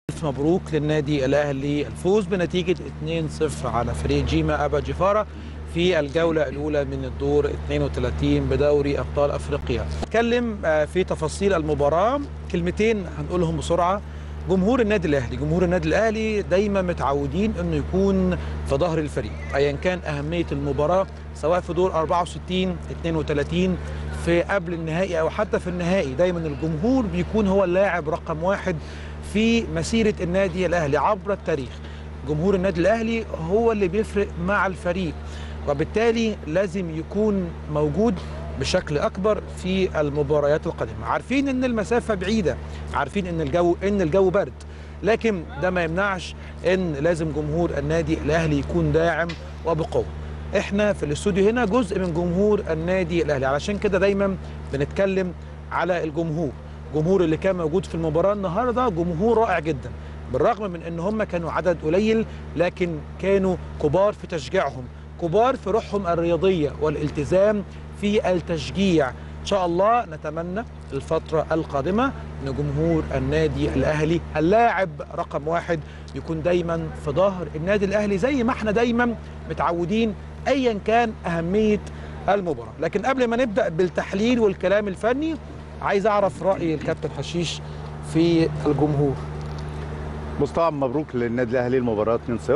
ألف مبروك للنادي الأهلي الفوز بنتيجة 2-0 على فريق جيما أبا جفارة في الجولة الأولى من الدور 32 بدوري أبطال أفريقيا نتكلم آه، في تفاصيل المباراة كلمتين هنقولهم بسرعة جمهور النادي الأهلي جمهور النادي الأهلي دايما متعودين أنه يكون في ظهر الفريق أيا كان أهمية المباراة سواء في دور 64 32 في قبل النهائي أو حتى في النهائي دايما الجمهور بيكون هو اللاعب رقم واحد في مسيرة النادي الأهلي عبر التاريخ جمهور النادي الأهلي هو اللي بيفرق مع الفريق وبالتالي لازم يكون موجود بشكل اكبر في المباريات القادمه عارفين ان المسافه بعيده عارفين ان الجو ان الجو برد لكن ده ما يمنعش ان لازم جمهور النادي الاهلي يكون داعم وبقوه احنا في الاستوديو هنا جزء من جمهور النادي الاهلي علشان كده دايما بنتكلم على الجمهور جمهور اللي كان موجود في المباراه النهارده جمهور رائع جدا بالرغم من ان هم كانوا عدد قليل لكن كانوا كبار في تشجيعهم كبار في روحهم الرياضيه والالتزام في التشجيع ان شاء الله نتمنى الفتره القادمه ان جمهور النادي الاهلي اللاعب رقم واحد يكون دايما في ظهر النادي الاهلي زي ما احنا دايما متعودين ايا كان اهميه المباراه لكن قبل ما نبدا بالتحليل والكلام الفني عايز اعرف راي الكابتن حشيش في الجمهور بص طبعا مبروك للنادي الاهلي المباراه 2-0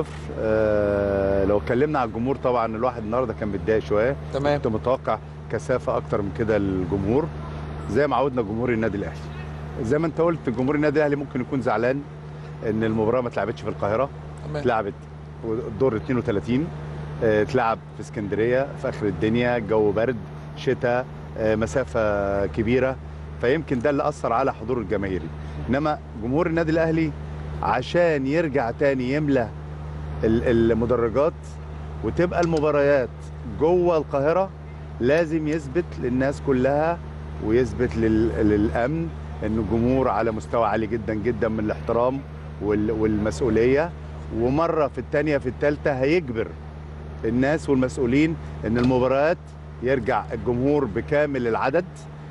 آه لو اتكلمنا على الجمهور طبعا الواحد النهارده كان متضايق شويه تمام كنت متوقع كثافه اكتر من كده للجمهور زي ما عودنا جمهور النادي الاهلي زي ما انت قلت جمهور النادي الاهلي ممكن يكون زعلان ان المباراه ما اتلعبتش في القاهره تمام اتلعبت الدور 32 آه، اتلعب في اسكندريه في اخر الدنيا جو برد شتاء آه، مسافه كبيره فيمكن ده اللي اثر على حضور الجماهيري انما جمهور النادي الاهلي عشان يرجع تاني يملى ال- المدرجات وتبقى المباريات جوه القاهره لازم يثبت للناس كلها ويثبت لل- للامن ان الجمهور على مستوى عالي جدا جدا من الاحترام وال- والمسؤوليه ومره في الثانيه في الثالثه هيجبر الناس والمسؤولين ان المباريات يرجع الجمهور بكامل العدد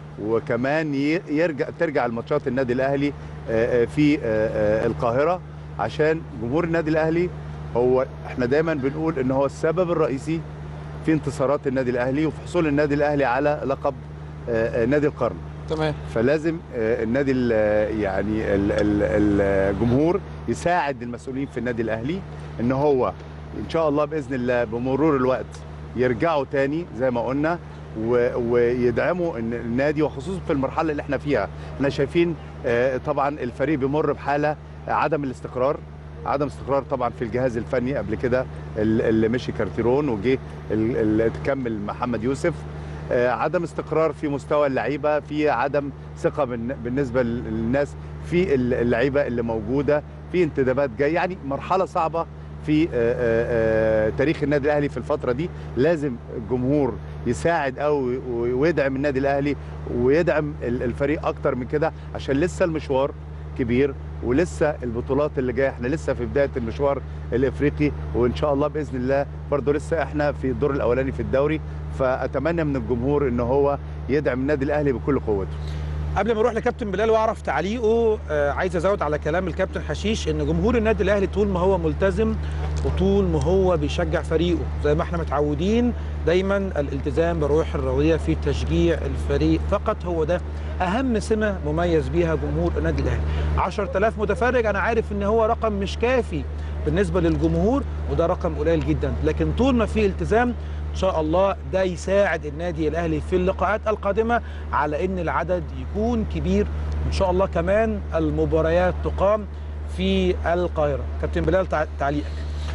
وكمان ي- يرجع ترجع الماتشات النادي الاهلي آه، آه، في آه، آه، القاهره عشان جمهور النادي الاهلي هو احنا دايما بنقول ان هو السبب الرئيسي في انتصارات النادي الاهلي وفي حصول النادي الاهلي على لقب آه، آه، نادي القرن تمام فلازم آه، النادي ال- يعني ال- ال- الجمهور يساعد المسؤولين في النادي الاهلي ان هو ان شاء الله باذن الله بمرور الوقت يرجعوا تاني زي ما قلنا و- ويدعموا الن- النادي وخصوصا في المرحله اللي احنا فيها احنا شايفين آه، طبعا الفريق بيمر بحاله عدم الاستقرار عدم استقرار طبعا في الجهاز الفني قبل كده ال- اللي مشي كارتيرون وجه ال- اللي تكمل محمد يوسف آه، عدم استقرار في مستوى اللعيبه في عدم ثقه بالن- بالنسبه للناس في ال- اللعيبه اللي موجوده في انتدابات جايه يعني مرحله صعبه في آه، آه، آه، تاريخ النادي الاهلي في الفتره دي لازم الجمهور يساعد او ويدعم النادي الاهلي ويدعم ال- الفريق اكتر من كده عشان لسه المشوار كبير ولسه البطولات اللي جايه احنا لسه في بدايه المشوار الافريقي وان شاء الله باذن الله برضه لسه احنا في الدور الاولاني في الدوري فاتمنى من الجمهور ان هو يدعم النادي الاهلي بكل قوته قبل ما اروح لكابتن بلال واعرف تعليقه آه عايز ازود على كلام الكابتن حشيش ان جمهور النادي الاهلي طول ما هو ملتزم وطول ما هو بيشجع فريقه زي ما احنا متعودين دايما الالتزام بالروح الرياضيه في تشجيع الفريق فقط هو ده اهم سمه مميز بيها جمهور النادي الاهلي 10000 متفرج انا عارف ان هو رقم مش كافي بالنسبه للجمهور وده رقم قليل جدا لكن طول ما في التزام ان شاء الله ده يساعد النادي الاهلي في اللقاءات القادمه على ان العدد يكون كبير وان شاء الله كمان المباريات تقام في القاهره كابتن بلال تع- تعليقك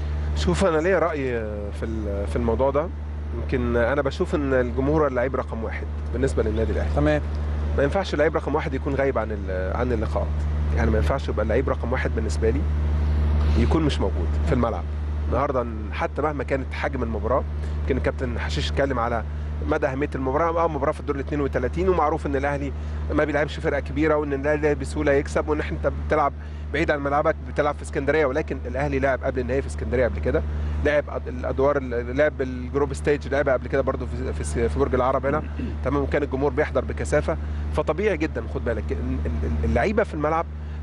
شوف انا ليا راي في ال- في الموضوع ده يمكن انا بشوف ان الجمهور اللعيب رقم واحد بالنسبه للنادي الاهلي تمام ما ينفعش اللعيب رقم واحد يكون غايب عن ال- عن اللقاءات يعني ما ينفعش يبقى اللعيب رقم واحد بالنسبه لي يكون مش موجود في الملعب النهارده حتى مهما كانت حجم المباراه يمكن الكابتن حشيش اتكلم على مدى اهميه المباراه اه مباراه في الدور ال 32 ومعروف ان الاهلي ما بيلعبش فرقه كبيره وان الاهلي بسهوله يكسب وان انت بتلعب بعيد عن ملعبك بتلعب في اسكندريه ولكن الاهلي لعب قبل النهائي في اسكندريه قبل كده لعب أد- الادوار ال- لعب الجروب ستيج لعبها قبل كده برضو في في, في برج العرب هنا تمام وكان الجمهور بيحضر بكثافه فطبيعي جدا خد بالك إن ال- ال- اللعيبه في الملعب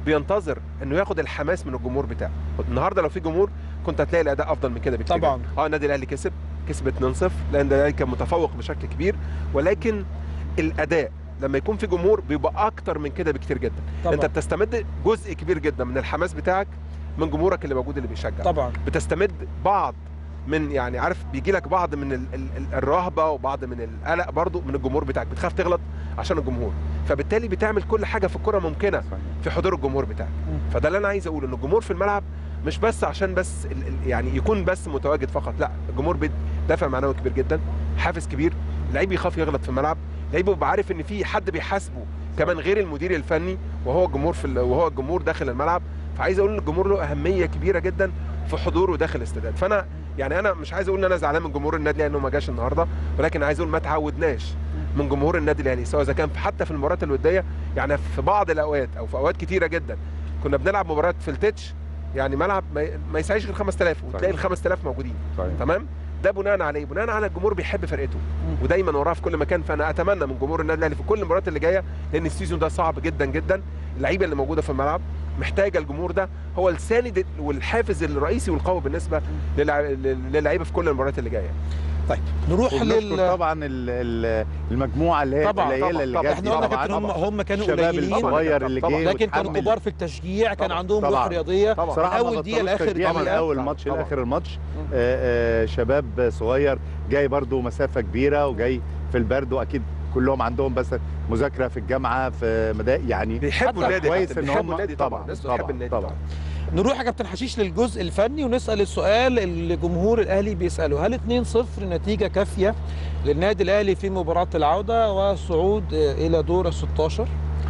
بينتظر انه ياخد الحماس من الجمهور بتاعه النهارده لو في جمهور كنت هتلاقي الاداء افضل من كده بكتير طبعاً. اه النادي الاهلي كسب كسب 2-0 لان الاهلي كان متفوق بشكل كبير ولكن الاداء لما يكون في جمهور بيبقى اكتر من كده بكتير جدا طبعا انت بتستمد جزء كبير جدا من الحماس بتاعك من جمهورك اللي موجود اللي بيشجع طبعا بتستمد بعض من يعني عارف بيجي لك بعض من ال ال ال الرهبه وبعض من القلق برضو من الجمهور بتاعك بتخاف تغلط عشان الجمهور فبالتالي بتعمل كل حاجه في الكره ممكنه صحيح. في حضور الجمهور بتاعك مم. فده اللي انا عايز اقوله ان الجمهور في الملعب مش بس عشان بس ال ال يعني يكون بس متواجد فقط لا الجمهور دافع معنوي كبير جدا حافز كبير اللعيب يخاف يغلط في الملعب اللعيب بيبقى عارف ان في حد بيحاسبه كمان غير المدير الفني وهو الجمهور في ال- وهو الجمهور داخل الملعب فعايز اقول ان الجمهور له اهميه كبيره جدا في حضوره داخل الاستادات فانا يعني انا مش عايز اقول ان انا زعلان من جمهور النادي الاهلي انه ما جاش النهارده ولكن عايز اقول ما تعودناش من جمهور النادي الاهلي سواء اذا كان في- حتى في المباريات الوديه يعني في بعض الاوقات او في اوقات كتيره جدا كنا بنلعب مباريات في التتش يعني ملعب ما- ما يسعيش غير 5000 وتلاقي ال 5000 موجودين صحيح. تمام ده بناء على ايه؟ بناء على الجمهور بيحب فرقته مم. ودايما وراه في كل مكان فانا اتمنى من جمهور النادي الاهلي في كل المباريات اللي جايه لان السيزون ده صعب جدا جدا اللعيبه اللي موجوده في الملعب محتاجه الجمهور ده هو الساند والحافز الرئيسي والقوي بالنسبه للع- للعيبه في كل المباريات اللي جايه طيب نروح وبنشكر لل طبعا ال- ال- المجموعه اللي هي طبعاً، القليله طبعاً، اللي طبعاً. جت احنا قلنا طبعاً، كابتن هم طبعاً. هم كانوا الشباب قليلين الصغير اللي طبعاً. جه لكن كانوا وتحمل. كبار في التشجيع كان طبعاً. عندهم روح طبعاً. رياضيه طبعاً. صراحه أول ما دقيقة بطلوش لآخر تشجيع من دقيقة. اول طبعاً. ماتش طبعاً. لاخر الماتش آه، آه، شباب صغير جاي برضو مسافه كبيره وجاي في البرد واكيد كلهم عندهم بس مذاكره في الجامعه في مدا يعني بيحبوا حتى النادي كويس كابتن، إن بيحبوا هم- النادي طبعا طبعاً، الناس طبعاً، بتحب النادي طبعاً. طبعا نروح يا كابتن حشيش للجزء الفني ونسال السؤال اللي جمهور الاهلي بيساله هل 2-0 نتيجه كافيه للنادي الاهلي في مباراه العوده والصعود آه، الى دور ال 16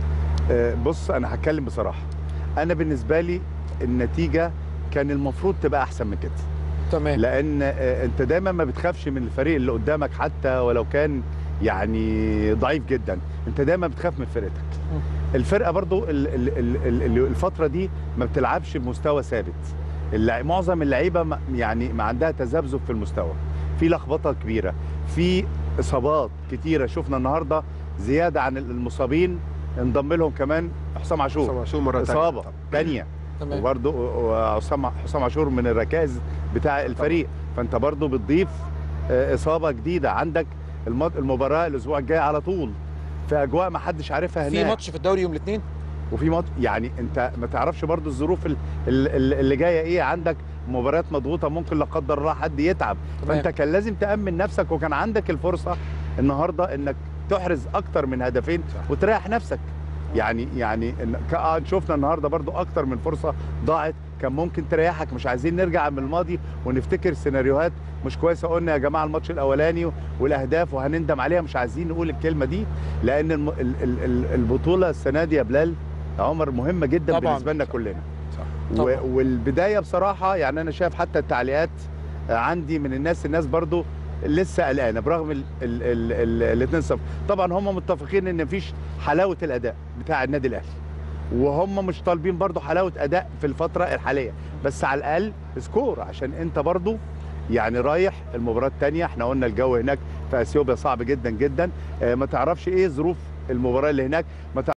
آه، بص انا هتكلم بصراحه انا بالنسبه لي النتيجه كان المفروض تبقى احسن من كده تمام لان آه، انت دايما ما بتخافش من الفريق اللي قدامك حتى ولو كان يعني ضعيف جدا انت دايما بتخاف من فرقتك م. الفرقه برضو ال- ال- ال- ال- الفتره دي ما بتلعبش بمستوى ثابت اللع- معظم اللعيبه ما- يعني ما عندها تذبذب في المستوى في لخبطه كبيره في اصابات كتيره شفنا النهارده زياده عن المصابين انضم لهم كمان حسام عاشور حسام عاشور مره تانية. اصابه ثانيه تمام وبرضه وحسام حسام عاشور من الركائز بتاع الفريق فانت برضه بتضيف آه، اصابه جديده عندك الم- المباراه الاسبوع الجاي على طول في اجواء ما حدش عارفها في هناك ماتش في الدوري يوم الاثنين وفي ماتش يعني انت ما تعرفش برضه الظروف ال- ال- ال- اللي جايه ايه عندك مباريات مضغوطه ممكن لا قدر الله حد يتعب تمام. فانت كان لازم تامن نفسك وكان عندك الفرصه النهارده انك تحرز اكتر من هدفين وتريح نفسك يعني يعني إن- ك- آه شفنا النهارده برضو اكتر من فرصه ضاعت كان ممكن تريحك مش عايزين نرجع من الماضي ونفتكر سيناريوهات مش كويسه قلنا يا جماعه الماتش الاولاني والاهداف وهنندم عليها مش عايزين نقول الكلمه دي لان الم- ال- ال- ال- البطوله السنه دي يا بلال يا عمر مهمه جدا طبعاً. بالنسبه لنا كلنا صح. طبعاً. و- والبدايه بصراحه يعني انا شايف حتى التعليقات عندي من الناس الناس برضو لسه قلقانه برغم ال ال ال ال 2 0 طبعا هم متفقين ان مفيش حلاوه الاداء بتاع النادي الاهلي وهم مش طالبين برضو حلاوه اداء في الفتره الحاليه بس على الاقل سكور عشان انت برضو يعني رايح المباراه الثانيه احنا قلنا الجو هناك في اثيوبيا صعب جدا جدا آه، ما تعرفش ايه ظروف المباراه اللي هناك ما